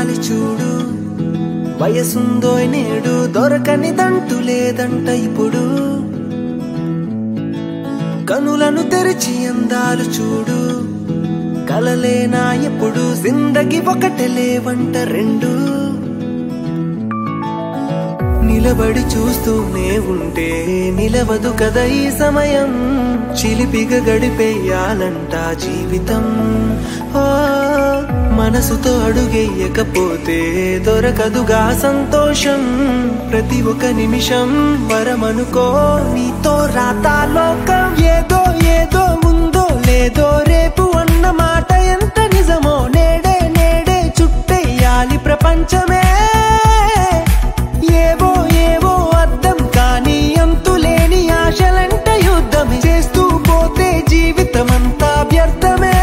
ఉండాలి చూడు వయసుందో నేడు దొరకనిదంటూ లేదంట ఇప్పుడు కనులను తెరిచి అందాలు చూడు కలలేనా ఎప్పుడు జిందగి ఒకటే లేవంట రెండు నిలబడి చూస్తూనే ఉంటే నిలవదు కదా ఈ సమయం చిలిపిగా గడిపేయాలంట జీవితం ఓ మనసుతో అడుగెయ్యకపోతే దొరకదుగా సంతోషం ప్రతి ఒక్క నిమిషం వరమనుకో నీతో రాతా లోకం ఏదో ఏదో ఉందో లేదో రేపు అన్న మాట ఎంత నిజమో నేడే నేడే చుట్టెయ్యాలి ప్రపంచమే ఏవో ఏవో అర్థం కానీ అంతులేని ఆశలంట యుద్ధం చేస్తూ పోతే జీవితమంతా వ్యర్థమే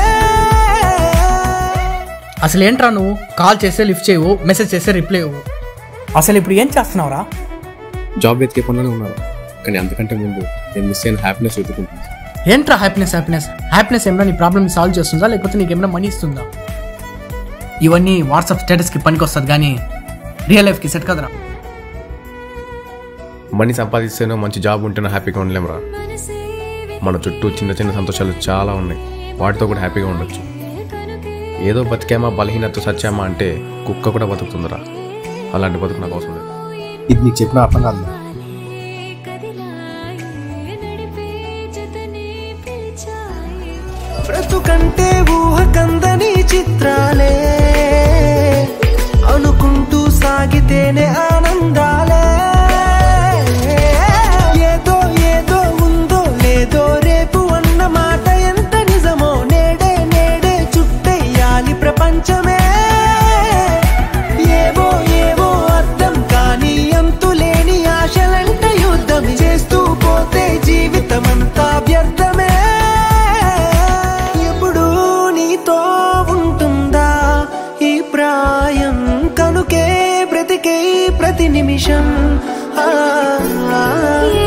అసలు ఏంట్రా నువ్వు కాల్ చేస్తే లిఫ్ట్ చేయవు మెసేజ్ చేస్తే రిప్లై ఇవ్వు అసలు ఇప్పుడు ఏం చేస్తున్నావురా జాబ్ వెతికే పనులనే ఉన్నారు కానీ అంతకంటే ముందు నేను మిస్ అయిన హ్యాపీనెస్ వెతుకుంటున్నాను ఏంట్రా హ్యాపీనెస్ హ్యాపీనెస్ హ్యాపీనెస్ ఏమైనా నీ ప్రాబ్లమ్ సాల్వ్ చేస్తుందా లేకపోతే నీకు ఏమైనా మనీ ఇస్తుందా ఇవన్నీ వాట్సాప్ స్టేటస్కి పనికి వస్తుంది కానీ రియల్ లైఫ్కి సెట్ కదరా మనీ సంపాదిస్తేనో మంచి జాబ్ ఉంటేనో హ్యాపీగా ఉండలేమురా మన చుట్టూ చిన్న చిన్న సంతోషాలు చాలా ఉన్నాయి వాటితో కూడా హ్యాపీగా ఉండొచ్చు ఏదో బతికామా బలహీనత సచ్చామా అంటే కుక్క కూడా బతుకుతుందిరా అలాంటి బతుకు నాకు అవసరం లేదు ఇది నీకు చెప్పిన అర్థం కాదు బ్రతుకంటే ఊహకందని చిత్రాలే అనుకుంటూ సాగితేనే ఆనందాలే ఏదో ఏదో ఉందో లేదో రేపు అన్న మాట ఎంత నిజమో నేడే నేడే చుట్టెయ్యాలి ప్రపంచమే ఏవో ఏవో అర్థం కానీ అంతులేని ఆశలంట యుద్ధం చేస్తూ పోతే జీవితమంతా వ్యర్థమే ఎప్పుడు నీతో ఉంటుందా ఈ ప్రాయం కనుకే బ్రతికే ప్రతి నిమిషం ఆ, ఆ,